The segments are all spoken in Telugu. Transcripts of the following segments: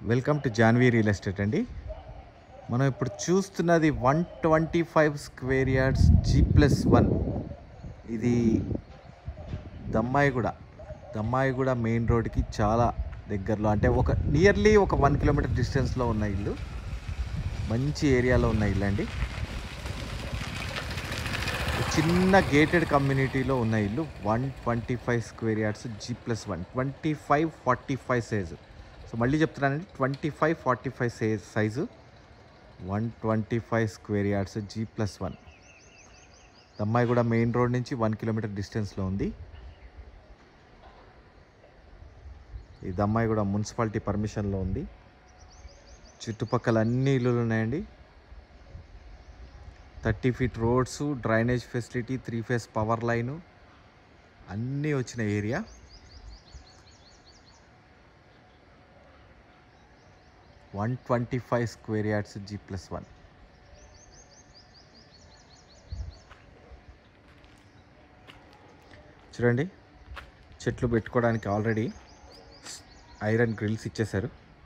welcome to Janvi real estate అండి మనం ఇప్పుడు చూస్తున్నది one twenty five square yards G plus one ఇది దమ్మాయిగూడ దమ్మాయిగూడ మెయిన్ రోడ్కి చాలా దగ్గరలో అంటే ఒక నియర్లీ ఒక వన్ కిలోమీటర్ డిస్టెన్స్లో ఉన్న ఇల్లు మంచి ఏరియాలో ఉన్న ఇల్లు అండి చిన్న గేటెడ్ కమ్యూనిటీలో ఉన్న ఇల్లు one twenty five square yards G plus one twenty five forty five size so మళ్ళీ చెప్తున్నానండి twenty five forty five size size one twenty five square yards G plus one Dammaiguda main road నుంచి వన్ కిలోమీటర్ డిస్టెన్స్లో ఉంది ఈ దమ్మాయి కూడా మున్సిపాలిటీ పర్మిషన్లో ఉంది చుట్టుపక్కల అన్ని ఇల్లులు ఉన్నాయండి thirty feet roads drainage facility three phase power line అన్నీ వచ్చిన area one twenty five square yards G plus one చూడండి చెట్లు పెట్టుకోవడానికి ఆల్రెడీ ఐరన్ గ్రిల్స్ ఇచ్చేశారు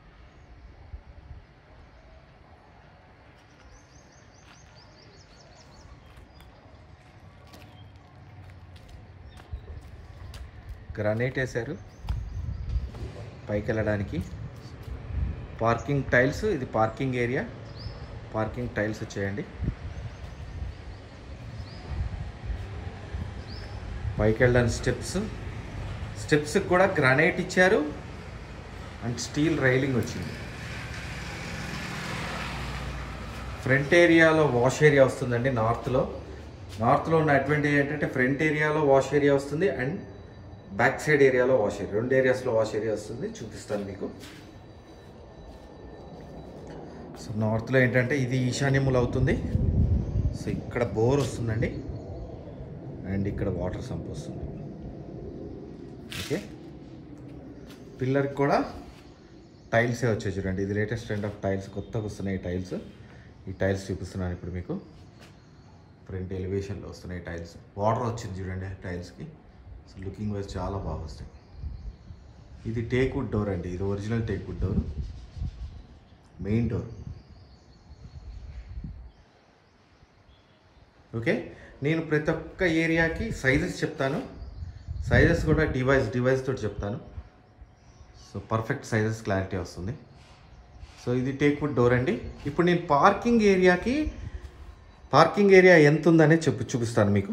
గ్రానైట్ వేశారు పైకి వెళ్ళడానికి పార్కింగ్ టైల్స్ ఇది పార్కింగ్ ఏరియా పార్కింగ్ టైల్స్ వచ్చాయండి పైకి వెళ్ళడానికి స్టెప్స్ స్టెప్స్కి కూడా గ్రానైట్ ఇచ్చారు అండ్ స్టీల్ రైలింగ్ వచ్చింది ఫ్రంట్ ఏరియాలో వాష్ ఏరియా వస్తుందండి నార్త్లో నార్త్లో ఉన్న అడ్వాంటేజ్ ఏంటంటే ఫ్రంట్ ఏరియాలో వాష్ ఏరియా వస్తుంది అండ్ బ్యాక్ సైడ్ ఏరియాలో వాష్ ఏరియా రెండు ఏరియాస్లో వాష్ ఏరియా వస్తుంది చూపిస్తాను మీకు సో నార్త్లో ఏంటంటే ఇది ఈశాన్యములు అవుతుంది సో ఇక్కడ బోర్ వస్తుందండి అండ్ ఇక్కడ వాటర్ సంప్ వస్తుంది ఓకే పిల్లర్కి కూడా టైల్సే వచ్చాయి చూడండి ఇది లేటెస్ట్ ట్రెండ్ ఆఫ్ టైల్స్ కొత్తగా వస్తున్నాయి టైల్స్ ఈ టైల్స్ చూపిస్తున్నాను ఇప్పుడు మీకు ఫ్రంట్ ఎలివేషన్లో వస్తున్నాయి టైల్స్ వాటర్ వచ్చింది చూడండి టైల్స్కి సో లుకింగ్ వైజ్ చాలా బాగా వస్తాయి ఇది టేక్ వుడ్ డోర్ అండి ఇది original teak wood door main door okay నేను ప్రతి ఒక్క ఏరియాకి సైజెస్ చెప్తాను సైజెస్ కూడా డివైస్ డివైస్ తోటి చెప్తాను సో పర్ఫెక్ట్ సైజెస్ క్లారిటీ వస్తుంది సో ఇది టేక్ వుడ్ డోర్ అండి ఇప్పుడు నేను పార్కింగ్ ఏరియాకి పార్కింగ్ ఏరియా ఎంత ఉందనే చెప్పు చూపిస్తాను మీకు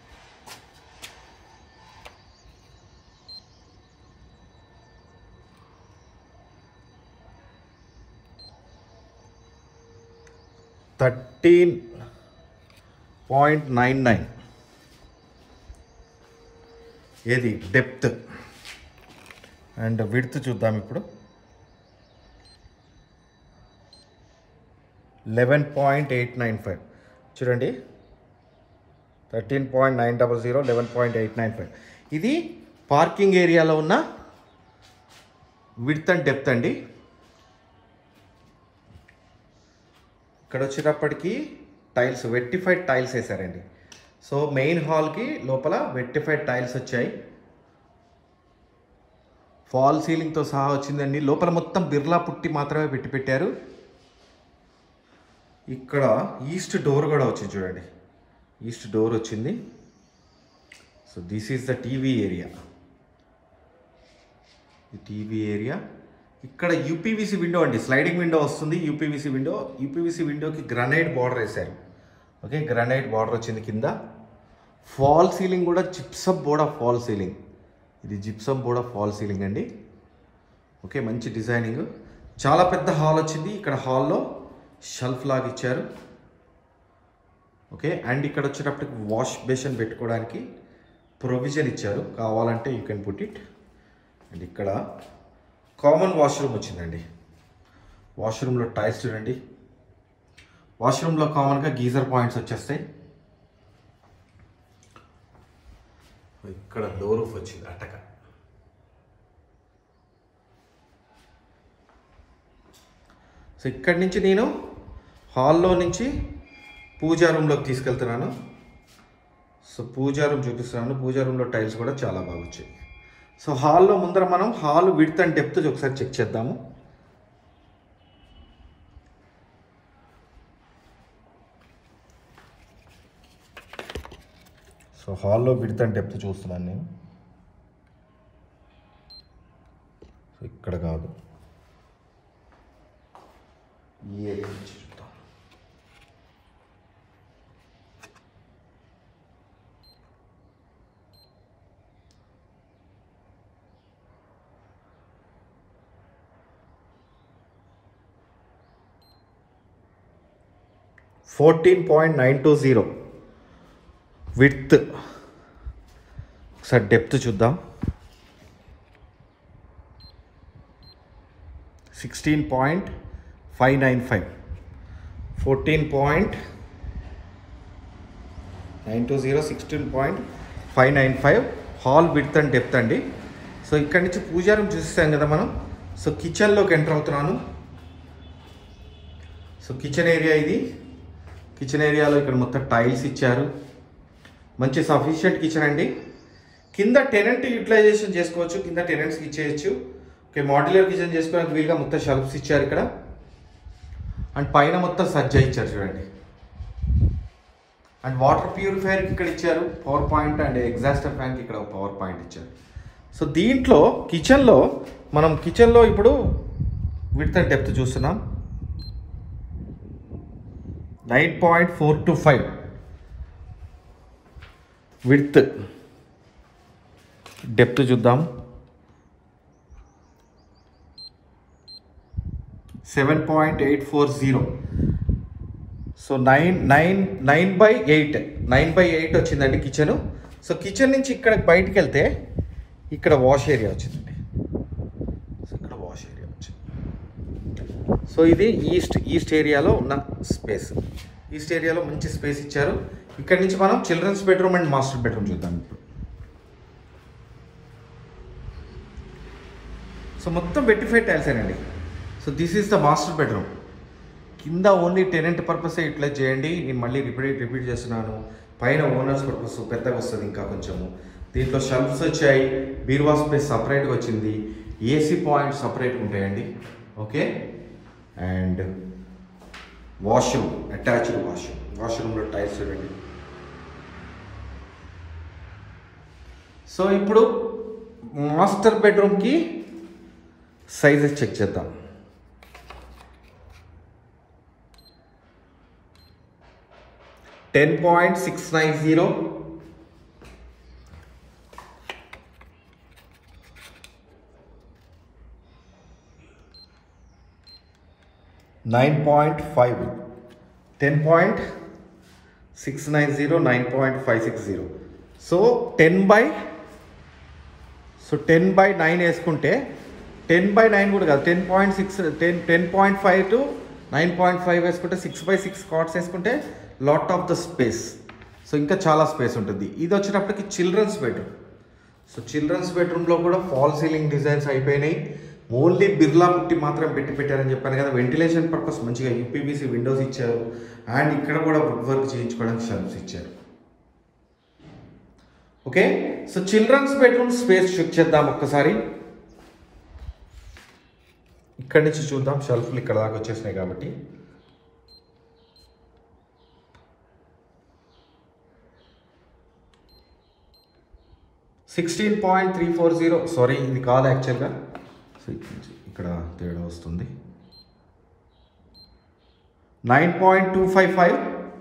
థర్టీన్ పాయింట్ నైన్ నైన్ ఏది డెప్త్ అండ్ విడ్త్ చూద్దాం ఇప్పుడు eleven point eight nine five చూడండి thirteen point nine double zero eleven point eight nine five ఇది పార్కింగ్ ఏరియాలో ఉన్న విడ్త్ అండ్ డెప్త్ అండి ఇక్కడ వచ్చేటప్పటికి టైల్స్ వెట్టిఫైడ్ టైల్స్ వేసారండి సో మెయిన్ హాల్కి లోపల వెట్టిఫైడ్ టైల్స్ వచ్చాయి ఫాల్ సీలింగ్తో సహా వచ్చిందండి లోపల మొత్తం బిర్లా పుట్టి మాత్రమే పెట్టి పెట్టారు ఇక్కడ ఈస్ట్ డోర్ కూడా వచ్చింది చూడండి ఈస్ట్ డోర్ వచ్చింది so this is the TV area ఈ టీవీ ఏరియా ఇక్కడ యూపీవీసీ విండో అండి స్లైడింగ్ విండో వస్తుంది యూపీవీసీ విండో యూపీవీసీ విండోకి గ్రనైట్ బార్డర్ వేశారు ఓకే గ్రనైట్ బార్డర్ వచ్చింది కింద ఫాల్ సీలింగ్ కూడా gypsum board of fall ceiling ఇది gypsum board of fall ceiling అండి ఓకే మంచి డిజైనింగ్ చాలా పెద్ద హాల్ వచ్చింది ఇక్కడ హాల్లో షెల్ఫ్ లాగా ఇచ్చారు ఓకే అండ్ ఇక్కడ వచ్చేటప్పటికి వాష్ బేసిన్ పెట్టుకోవడానికి ప్రొవిజన్ ఇచ్చారు కావాలంటే you can put it and ఇక్కడ కామన్ వాష్రూమ్ వచ్చిందండి వాష్రూమ్లో టైల్స్ చూడండి వాష్రూమ్లో కామన్గా గీజర్ పాయింట్స్ వచ్చేస్తాయి ఇక్కడ డోర్ రూఫ్ వచ్చింది అటక సో ఇక్కడి నుంచి నేను హాల్లో నుంచి పూజా రూమ్లోకి తీసుకెళ్తున్నాను సో పూజా రూమ్ చూపిస్తున్నాను పూజా రూమ్లో టైల్స్ కూడా చాలా బాగా వచ్చాయి సో హాల్లో ముందర మనం హాల్ విడ్త్ అండ్ డెప్త్ ఒకసారి చెక్ చేద్దాము సో హాల్లో విడత డెప్త్ చూస్తున్నాను నేను సో ఇక్కడ కాదు ఈ ఏరియా నుంచి చూద్దాం fourteen point nine two zero width ఒకసారి డెప్త్ చూద్దాం sixteen point five nine five fourteen point nine two zero sixteen point five nine five hall width and depth అండి సో ఇక్కడి నుంచి పూజారం చూసేసాం కదా మనం సో కిచెన్లోకి ఎంటర్ అవుతున్నాను సో కిచెన్ ఏరియా ఇది కిచెన్ ఏరియాలో ఇక్కడ మొత్తం టైల్స్ ఇచ్చారు మంచి సఫిషియెంట్ కిచెన్ అండి కింద టెనెంట్ యూటిలైజేషన్ చేసుకోవచ్చు కింద టెనెంట్స్కి ఇచ్చేయచ్చు ఓకే మాడ్యులర్ కిచెన్ చేసుకోవడానికి వీలుగా మొత్తం షెల్ఫ్స్ ఇచ్చారు ఇక్కడ అండ్ పైన మొత్తం సజ్జ ఇచ్చారు చూడండి అండ్ వాటర్ ప్యూరిఫైయర్కి ఇక్కడ ఇచ్చారు పవర్ పాయింట్ అండ్ ఎగ్జాస్టర్ ఫ్యాన్కి ఇక్కడ పవర్ పాయింట్ ఇచ్చారు సో దీంట్లో కిచెన్లో మనం కిచెన్లో ఇప్పుడు విడత డెప్త్ చూస్తున్నాం nine point four two five width depth చూద్దాం seven point eight four zero so nine nine nine by eight nine by eight వచ్చిందండి కిచెన్ సో కిచెన్ నుంచి ఇక్కడ బయటికి వెళ్తే ఇక్కడ వాష్ ఏరియా వచ్చిందండి సో ఇక్కడ వాష్ ఏరియా వచ్చింది సో ఇది ఈస్ట్ ఈస్ట్ ఏరియాలో ఉన్న స్పేస్ ఈస్ట్ ఏరియాలో మంచి స్పేస్ ఇచ్చారు ఇక్కడ నుంచి మనం children's bedroom and master bedroom చూద్దాం ఇప్పుడు సో మొత్తం వెట్టిఫైడ్ టైల్సేనండి so this is the master bedroom కింద ఓన్లీ టెనెంట్ పర్పసే యూటిలైజ్ చేయండి నేను మళ్ళీ రిపీట్ రిపీట్ చేస్తున్నాను పైన ఓనర్స్ పర్పస్ పెద్దగా వస్తుంది ఇంకా కొంచెము దీంట్లో షెల్ఫ్స్ వచ్చాయి బీర్వా స్పేస్ సపరేట్గా వచ్చింది ఏసీ పాయింట్ సపరేట్గా ఉంటాయండి okay and washroom attached washroom వాష్రూమ్లో టైల్స్ చూడండి సో ఇప్పుడు మాస్టర్ బెడ్రూమ్కి సైజెస్ చెక్ చేద్దాం ten point six nine zero nine point five ten point six nine zero nine point five six zero so ten by so ten by nine వేసుకుంటే టెన్ బై నైన్ కూడా కాదు ten point six ten ten point five two nine point five వేసుకుంటే సిక్స్ బై సిక్స్ కాట్స్ వేసుకుంటే lot of the space so ఇంకా చాలా స్పేస్ ఉంటుంది ఇది వచ్చేటప్పటికి చిల్డ్రన్స్ బెడ్రూమ్ సో చిల్డ్రన్స్ బెడ్రూమ్లో కూడా ఫాల్ సీలింగ్ డిజైన్స్ అయిపోయినాయి ఓన్లీ బిర్లా పుట్టి మాత్రం పెట్టి పెట్టారని చెప్పాను కదా వెంటిలేషన్ పర్పస్ మంచిగా యూపీబీసీ విండోస్ ఇచ్చారు అండ్ ఇక్కడ కూడా వుడ్ వర్క్ చేయించుకోవడానికి షెల్ఫ్స్ ఇచ్చారు okay so children's bedroom space check చేద్దాం ఒక్కసారి ఇక్కడి నుంచి చూద్దాం షెల్ఫ్లు ఇక్కడ దాకా వచ్చేసినాయి కాబట్టి sixteen point three four zero sorry ఇది కాదు యాక్చువల్గా సో ఇక్కడ తేడా వస్తుంది nine point two five five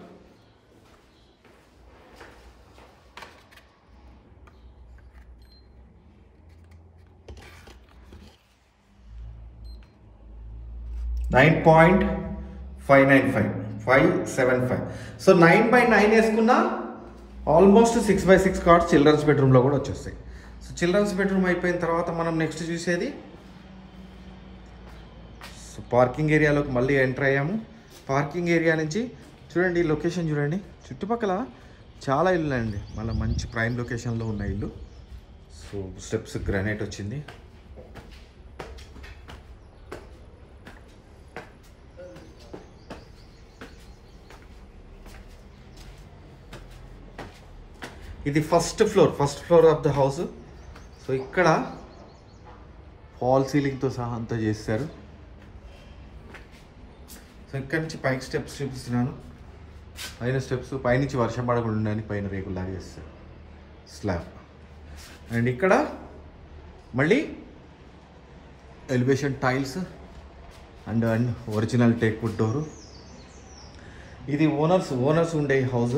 nine point five nine five five seven five so nine by nine వేసుకున్నా almost six by six cots children's బెడ్రూమ్లో కూడా వచ్చేస్తాయి సో చిల్డ్రన్స్ బెడ్రూమ్ అయిపోయిన తర్వాత మనం నెక్స్ట్ చూసేది సో పార్కింగ్ ఏరియాలోకి మళ్ళీ ఎంటర్ అయ్యాము పార్కింగ్ ఏరియా నుంచి చూడండి లొకేషన్ చూడండి చుట్టుపక్కల చాలా ఇల్లు అండి మళ్ళీ మంచి ప్రైమ్ లొకేషన్లో ఉన్న ఇల్లు సో స్టెప్స్ గ్రానైట్ వచ్చింది ఇది first floor first floor of the house so ఇక్కడ ఫాల్ సీలింగ్తో సహా అంతా చేస్తారు సో ఇక్కడ నుంచి పైకి స్టెప్స్ చూపిస్తున్నాను పైన స్టెప్స్ పైనుంచి వర్షం పడకుండా ఉండడానికి పైన రేకులు లాగా చేస్తారు స్లాబ్ అండ్ ఇక్కడ మళ్ళీ elevation tiles and and original teakwood door ఇది ఓనర్స్ ఓనర్స్ ఉండే హౌస్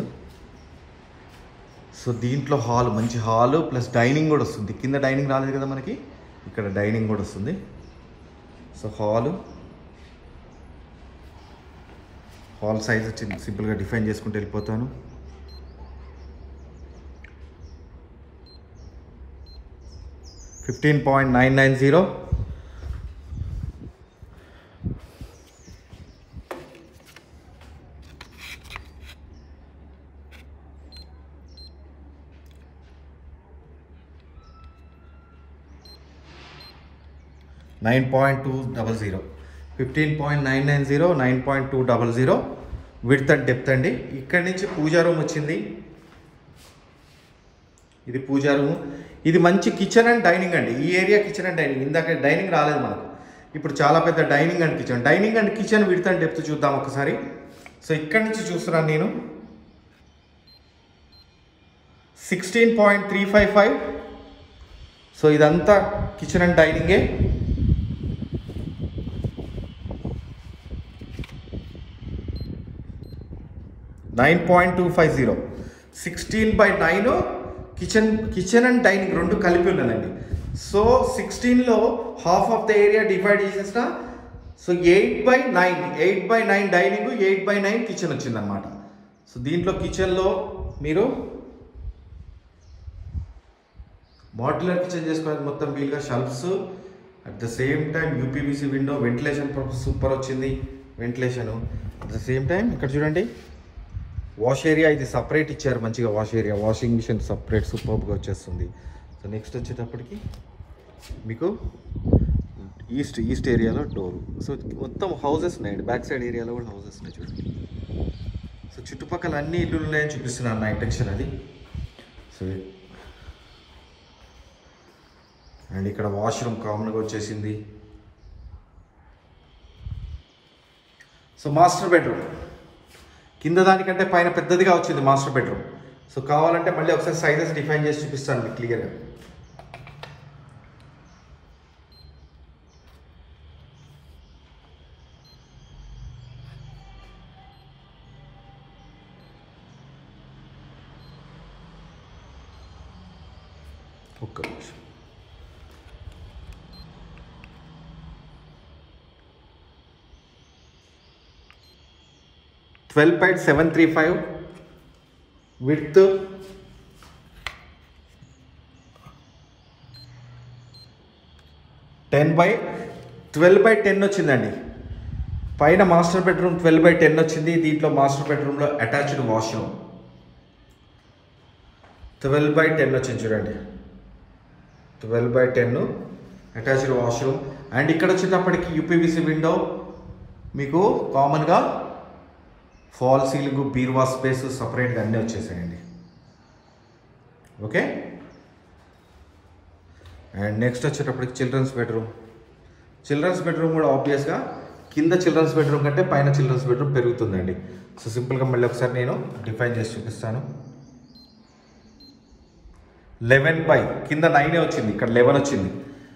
సో దీంట్లో హాల్ మంచి హాల్ ప్లస్ డైనింగ్ కూడా వస్తుంది కింద డైనింగ్ రాలేదు కదా మనకి ఇక్కడ డైనింగ్ కూడా వస్తుంది సో హాలు హాల్ సైజ్ చిన్న సింపుల్గా డిఫైన్ చేసుకుంటూ వెళ్ళిపోతాను fifteen point nine nine zero nine point two double zero fifteen point nine nine zero nine point two double zero width and depth అండి ఇక్కడి నుంచి పూజా రూమ్ వచ్చింది ఇది పూజా రూమ్ ఇది మంచి కిచెన్ అండ్ డైనింగ్ అండి ఈ ఏరియా కిచెన్ అండ్ డైనింగ్ ఇందాక డైనింగ్ రాలేదు మనకు ఇప్పుడు చాలా పెద్ద dining and kitchen dining and kitchen width and depth చూద్దాం ఒకసారి సో ఇక్కడి నుంచి చూస్తున్నాను నేను sixteen point three five five so ఇదంతా కిచెన్ అండ్ డైనింగే nine point two five zero sixteen by nine kitchen kitchen and dining రెండు కలిపి ఉన్నదండి సో సిక్స్టీన్లో half of the area divide చేసేసిన so eight by nine eight by nine dining eight by nine kitchen వచ్చిందనమాట సో దీంట్లో కిచెన్లో మీరు మాడ్యులర్ కిచెన్ చేసుకోవడానికి మొత్తం వీలుగా shelves at the same time UPVC window ventilation super వచ్చింది ventilation at the same time ఇక్కడ చూడండి వాష్ ఏరియా ఇది సపరేట్ ఇచ్చారు మంచిగా wash area washing machine separate సూపర్గా వచ్చేస్తుంది సో నెక్స్ట్ వచ్చేటప్పటికి మీకు ఈస్ట్ ఈస్ట్ ఏరియాలో డోరు సో మొత్తం హౌసెస్ ఉన్నాయండి బ్యాక్ సైడ్ ఏరియాలో కూడా హౌసెస్ ఉన్నాయి చూడండి సో చుట్టుపక్కల అన్ని ఇల్లులు ఉన్నాయని చూపిస్తున్నాను నా ఇంటెన్షన్ అది సో అండ్ ఇక్కడ వాష్రూమ్ కామన్గా వచ్చేసింది సో మాస్టర్ బెడ్రూమ్ కింద దానికంటే పైన పెద్దదిగా వచ్చింది మాస్టర్ బెడ్రూమ్ సో కావాలంటే మళ్ళీ ఒకసారి సైజెస్ డిఫైన్ చేసి చూపిస్తాను మీకు క్లియర్గా ఒక్క నిమిషం twelve point seven three five with ten by twelve by ten వచ్చిందండి పైన master bedroom twelve by ten వచ్చింది దీంట్లో మాస్టర్ బెడ్రూమ్లో attached washroom twelve by ten వచ్చింది చూడండి twelve by ten attached washroom and ఇక్కడ వచ్చేటప్పటికి యూపీవీసీ విండో మీకు కామన్గా ఫాల్ సీలింగ్ బీర్వా స్పేస్ సపరేట్గా అన్నీ వచ్చేసాయండి ఓకే అండ్ నెక్స్ట్ వచ్చేటప్పటికి చిల్డ్రన్స్ బెడ్రూమ్ చిల్డ్రన్స్ బెడ్రూమ్ కూడా ఆబ్వియస్గా కింద చిల్డ్రన్స్ బెడ్రూమ్ కంటే పైన చిల్డ్రన్స్ బెడ్రూమ్ పెరుగుతుందండి సో సింపుల్గా మళ్ళీ ఒకసారి నేను డిఫైన్ చేసి చూపిస్తాను లెవెన్ బై కింద నైనే వచ్చింది ఇక్కడ లెవెన్ వచ్చింది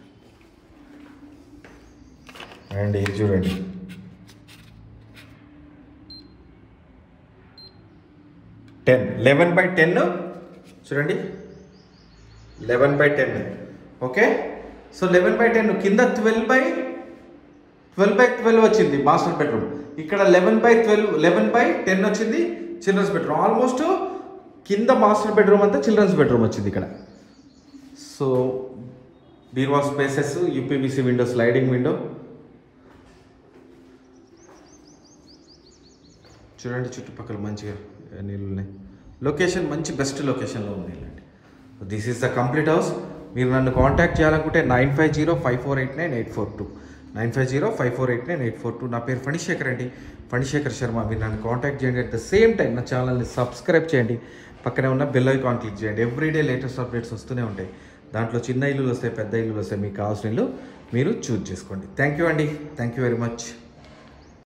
అండ్ ఇది చూడండి టెన్ లెవెన్ బై టెన్ చూడండి eleven by ten okay so eleven by ten కింద twelve by twelve by twelve వచ్చింది మాస్టర్ బెడ్రూమ్ ఇక్కడ eleven by twelve eleven by ten వచ్చింది చిల్డ్రన్స్ బెడ్రూమ్ ఆల్మోస్ట్ కింద మాస్టర్ బెడ్రూమ్ అంతా చిల్డ్రన్స్ బెడ్రూమ్ వచ్చింది ఇక్కడ సో బీర్వా spaces UPVC window sliding window చూడండి చుట్టుపక్కల మంచిగా నీళ్ళు ఉన్నాయి లొకేషన్ మంచి బెస్ట్ లొకేషన్లో ఉంది ఇలాంటి this is the complete house మీరు నన్ను కాంటాక్ట్ చేయాలనుకుంటే nine five zero five four eight nine eight four two nine five zero five four eight nine eight four two నా పేరు ఫణిశేఖర్ అండి ఫణిశేఖర్ శర్మ మీరు నన్ను కాంటాక్ట్ చేయండి అట్ ద సేమ్ టైం నా ఛానల్ని సబ్స్క్రైబ్ చేయండి పక్కనే ఉన్న బెల్ ఐకాన్ క్లిక్ చేయండి ఎవ్రీడే లేటెస్ట్ అప్డేట్స్ వస్తూనే ఉంటాయి దాంట్లో చిన్న ఇల్లులు వస్తాయి పెద్ద ఇల్లులు వస్తాయి మీకు కావాల్సిన ఇల్లు మీరు చూజ్ చేసుకోండి థ్యాంక్ యూ అండి థ్యాంక్ యూ వెరీ మచ్